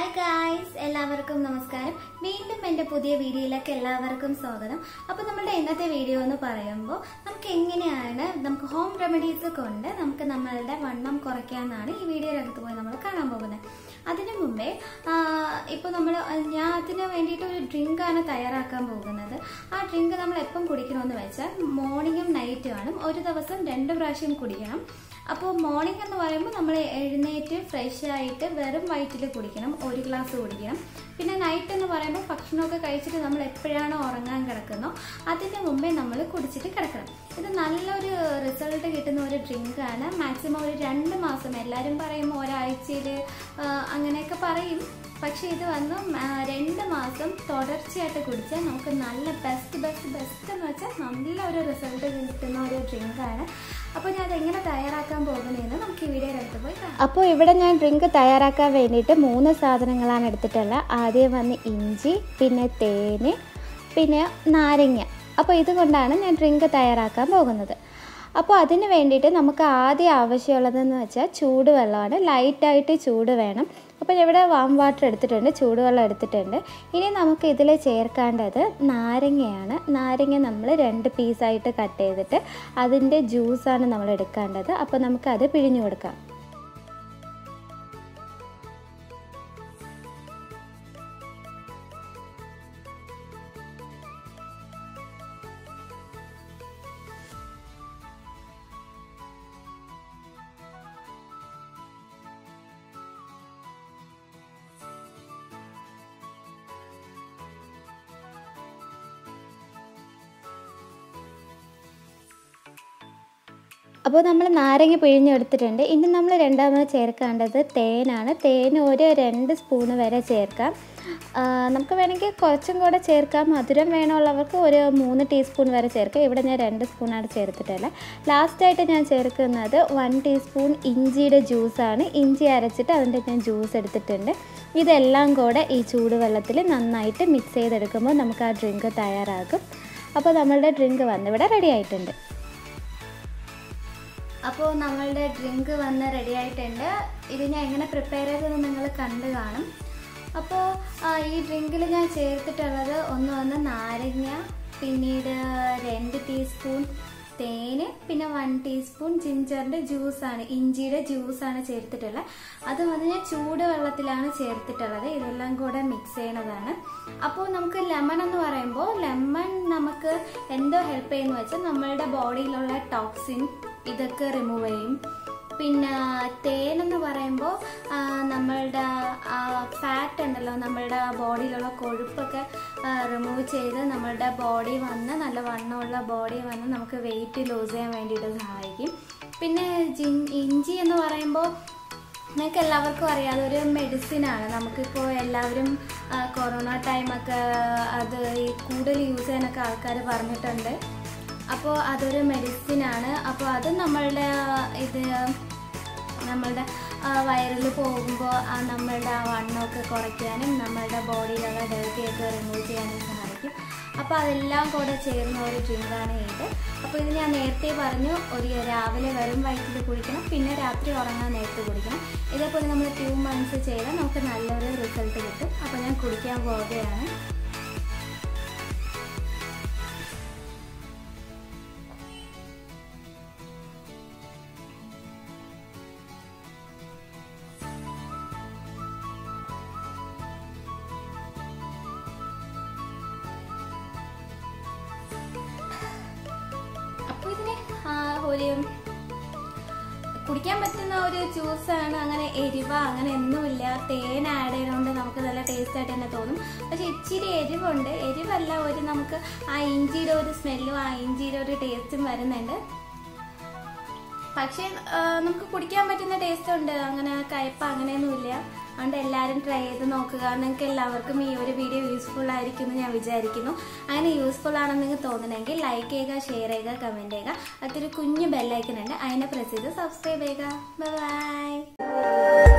hi guys എല്ലാവർക്കും നമസ്കാരം വീണ്ടും എൻ്റെ പുതിയ വീഡിയോയിലേക്ക് എല്ലാവർക്കും സ്വാഗതം അപ്പോൾ നമ്മുടെ ഇന്നത്തെ വീഡിയോ എന്ന് പറയുമ്പോൾ നമുക്ക് എങ്ങനെയാണ് നമുക്ക് ഹോം റെമഡീസ് കൊണ്ട് നമുക്ക് നമ്മളുടെ വണ്ണം കുറയ്ക്കാമെന്നാണ് ഈ വീഡിയോയിനകത്ത് പോയി നമ്മൾ കാണാൻ പോകുന്നത് അതിനു മുമ്പേ ഇപ്പോൾ നമ്മൾ ഞാൻ അതിന് വേണ്ടിയിട്ട് ഒരു ഡ്രിങ്കാണ് തയ്യാറാക്കാൻ പോകുന്നത് ആ ഡ്രിങ്ക് നമ്മൾ എപ്പം കുടിക്കണമെന്ന് വെച്ചാൽ മോർണിംഗും നൈറ്റുമാണ് ഒരു ദിവസം രണ്ട് പ്രാവശ്യം കുടിക്കണം അപ്പോൾ മോർണിംഗ് എന്ന് പറയുമ്പോൾ നമ്മൾ എഴുന്നേറ്റ് ഫ്രഷ് ആയിട്ട് വെറും വയറ്റിൽ കുടിക്കണം ഒരു ഗ്ലാസ് കുടിക്കണം പിന്നെ നൈറ്റ് എന്ന് പറയുമ്പോൾ ഭക്ഷണമൊക്കെ കഴിച്ചിട്ട് നമ്മൾ എപ്പോഴാണോ ഉറങ്ങാൻ കിടക്കുന്നോ അതിന് മുമ്പേ നമ്മൾ കുടിച്ചിട്ട് കിടക്കണം ഇത് നല്ലൊരു റിസൾട്ട് കിട്ടുന്ന ഒരു ഡ്രിങ്കാണ് മാക്സിമം ഒരു രണ്ട് മാസം എല്ലാവരും പറയുമ്പോൾ ഒരാഴ്ചയിൽ അങ്ങനെയൊക്കെ പറയും പക്ഷെ ഇത് വന്ന് രണ്ട് മാസം തുടർച്ചയായിട്ട് കുടിച്ചാൽ നമുക്ക് നല്ല ബെസ്റ്റ് ബെസ്റ്റ് ബെസ്റ്റ് എന്ന് വെച്ചാൽ നല്ല ഒരു റിസൾട്ട് കിട്ടുന്ന ഒരു ഡ്രിങ്കാണ് അപ്പോൾ ഞാൻ അതെങ്ങനെ തയ്യാറാക്കാൻ പോകുന്നതെന്ന് നമുക്ക് ഈ വീഡിയോ എടുത്ത് പോയി കാണാം അപ്പോൾ ഇവിടെ ഞാൻ ഡ്രിങ്ക് തയ്യാറാക്കാൻ വേണ്ടിയിട്ട് മൂന്ന് സാധനങ്ങളാണ് എടുത്തിട്ടുള്ളത് ആദ്യം വന്ന് ഇഞ്ചി പിന്നെ തേന് പിന്നെ നാരങ്ങ അപ്പോൾ ഇതുകൊണ്ടാണ് ഞാൻ ഡ്രിങ്ക് തയ്യാറാക്കാൻ പോകുന്നത് അപ്പോൾ അതിന് വേണ്ടിയിട്ട് നമുക്ക് ആദ്യം ആവശ്യമുള്ളതെന്ന് വെച്ചാൽ ചൂടുവെള്ളമാണ് ലൈറ്റായിട്ട് ചൂട് വേണം അപ്പോൾ ഇവിടെ വാം വാട്ടർ എടുത്തിട്ടുണ്ട് ചൂടുവെള്ളം എടുത്തിട്ടുണ്ട് ഇനി നമുക്ക് ഇതിൽ ചേർക്കേണ്ടത് നാരങ്ങയാണ് നാരങ്ങ നമ്മൾ രണ്ട് പീസായിട്ട് കട്ട് ചെയ്തിട്ട് അതിൻ്റെ ജ്യൂസാണ് നമ്മൾ എടുക്കേണ്ടത് അപ്പോൾ നമുക്കത് പിഴിഞ്ഞു കൊടുക്കാം അപ്പോൾ നമ്മൾ നാരങ്ങ പിഴിഞ്ഞെടുത്തിട്ടുണ്ട് ഇനി നമ്മൾ രണ്ടാമത് ചേർക്കേണ്ടത് തേനാണ് തേൻ ഒരു രണ്ട് സ്പൂണ് വരെ ചേർക്കാം നമുക്ക് വേണമെങ്കിൽ കുറച്ചും കൂടെ ചേർക്കാം മധുരം വേണമുള്ളവർക്ക് ഒരു മൂന്ന് ടീസ്പൂൺ വരെ ചേർക്കാം ഇവിടെ ഞാൻ രണ്ട് സ്പൂണാണ് ചേർത്തിട്ടില്ല ലാസ്റ്റായിട്ട് ഞാൻ ചേർക്കുന്നത് വൺ ടീസ്പൂൺ ഇഞ്ചിയുടെ ജ്യൂസാണ് ഇഞ്ചി അരച്ചിട്ട് അതിൻ്റെ ഞാൻ ജ്യൂസ് എടുത്തിട്ടുണ്ട് ഇതെല്ലാം കൂടെ ഈ ചൂടുവെള്ളത്തിൽ നന്നായിട്ട് മിക്സ് ചെയ്തെടുക്കുമ്പോൾ നമുക്ക് ആ ഡ്രിങ്ക് തയ്യാറാക്കും അപ്പോൾ നമ്മളുടെ ഡ്രിങ്ക് വന്നിവിടെ റെഡി ആയിട്ടുണ്ട് അപ്പോൾ നമ്മളുടെ ഡ്രിങ്ക് വന്ന് റെഡി ആയിട്ടുണ്ട് ഇത് ഞാൻ എങ്ങനെ പ്രിപ്പയർ ചെയ്തതെന്ന് നിങ്ങൾ കണ്ടു കാണും അപ്പോൾ ഈ ഡ്രിങ്കിൽ ഞാൻ ചേർത്തിട്ടുള്ളത് ഒന്ന് വന്ന് നാരങ്ങ പിന്നീട് രണ്ട് ടീസ്പൂൺ തേന് പിന്നെ വൺ ടീസ്പൂൺ ജിഞ്ചറിൻ്റെ ജ്യൂസാണ് ഇഞ്ചിയുടെ ജ്യൂസാണ് ചേർത്തിട്ടുള്ളത് അത് വന്ന് ഞാൻ ചൂട് വെള്ളത്തിലാണ് ചേർത്തിട്ടുള്ളത് ഇതെല്ലാം കൂടെ മിക്സ് ചെയ്യണതാണ് അപ്പോൾ നമുക്ക് ലെമൺ എന്ന് പറയുമ്പോൾ ലെമൺ നമുക്ക് എന്തോ ഹെൽപ്പ് ചെയ്യുന്ന വെച്ചാൽ നമ്മളുടെ ബോഡിയിലുള്ള ടോക്സിൻ ഇതൊക്കെ റിമൂവ് ചെയ്യും പിന്നെ തേൻ എന്ന് പറയുമ്പോൾ നമ്മളുടെ ഫാറ്റ് ഉണ്ടല്ലോ നമ്മളുടെ ബോഡിയിലുള്ള കൊഴുപ്പൊക്കെ റിമൂവ് ചെയ്ത് നമ്മളുടെ ബോഡി വന്ന് നല്ല വണ്ണമുള്ള ബോഡി വന്ന് നമുക്ക് വെയിറ്റ് ലൂസ് ചെയ്യാൻ വേണ്ടിയിട്ട് സഹായിക്കും പിന്നെ ജിൻ ഇഞ്ചി എന്ന് പറയുമ്പോൾ നിങ്ങൾക്ക് എല്ലാവർക്കും അറിയാം അതൊരു മെഡിസിനാണ് നമുക്കിപ്പോൾ എല്ലാവരും കൊറോണ ടൈമൊക്കെ അത് ഈ കൂടുതൽ യൂസ് ചെയ്യാനൊക്കെ ആൾക്കാർ പറഞ്ഞിട്ടുണ്ട് അപ്പോൾ അതൊരു മെഡിസിനാണ് അപ്പോൾ അത് നമ്മളുടെ ഇത് നമ്മളുടെ വയറിൽ പോകുമ്പോൾ നമ്മളുടെ ആ വണ്ണമൊക്കെ കുറയ്ക്കാനും നമ്മളുടെ ബോഡിയിലുള്ള ഡേർട്ടിയൊക്കെ റിമൂവ് ചെയ്യാനും സഹായിക്കും അപ്പോൾ അതെല്ലാം കൂടെ ചേർന്ന ഒരു ഡ്രിങ്കാണ് ഇത് അപ്പോൾ ഇത് ഞാൻ നേരത്തെ പറഞ്ഞു ഒരു രാവിലെ വെറും വയറ്റിൽ കുടിക്കണം പിന്നെ രാത്രി ഉറങ്ങാൻ നേരത്തെ കുടിക്കണം ഇതേപോലെ നമ്മൾ ടു മന്ത്സ് ചെയ്താൽ നമുക്ക് നല്ലൊരു റിസൾട്ട് കിട്ടും അപ്പോൾ ഞാൻ കുടിക്കാൻ പോവുകയാണ് അപ്പോൾ ഇതിന് ഒരു കുടിക്കാൻ പറ്റുന്ന ഒരു ജ്യൂസാണ് അങ്ങനെ എരിവ അങ്ങനെ ഒന്നുമില്ല തേൻ ആഡ് ചെയ്തുകൊണ്ട് നമുക്ക് നല്ല ടേസ്റ്റ് ആയിട്ട് തന്നെ തോന്നും പക്ഷെ ഇച്ചിരി എരിവുണ്ട് എരിവല്ല ഒരു നമുക്ക് ആ ഇഞ്ചിയുടെ ഒരു സ്മെല്ലും ആ ഇഞ്ചിയുടെ ഒരു ടേസ്റ്റും വരുന്നുണ്ട് പക്ഷേ നമുക്ക് കുടിക്കാൻ പറ്റുന്ന ടേസ്റ്റ് ഉണ്ട് അങ്ങനെ കയ്പ അങ്ങനെയൊന്നുമില്ല അതുകൊണ്ട് എല്ലാവരും ട്രൈ ചെയ്ത് നോക്കുക നിങ്ങൾക്ക് എല്ലാവർക്കും ഈ ഒരു വീഡിയോ യൂസ്ഫുൾ ആയിരിക്കും എന്ന് ഞാൻ വിചാരിക്കുന്നു അങ്ങനെ യൂസ്ഫുൾ ആണെന്ന് നിങ്ങൾക്ക് തോന്നണമെങ്കിൽ ലൈക്ക് ചെയ്യുക ഷെയർ ചെയ്യുക കമൻറ്റ് ചെയ്യുക അതൊരു കുഞ്ഞു ബെല്ലൈക്കൻ ഉണ്ട് അതിനെ പ്രസ് ചെയ്ത് സബ്സ്ക്രൈബ് ചെയ്യുക ബൈ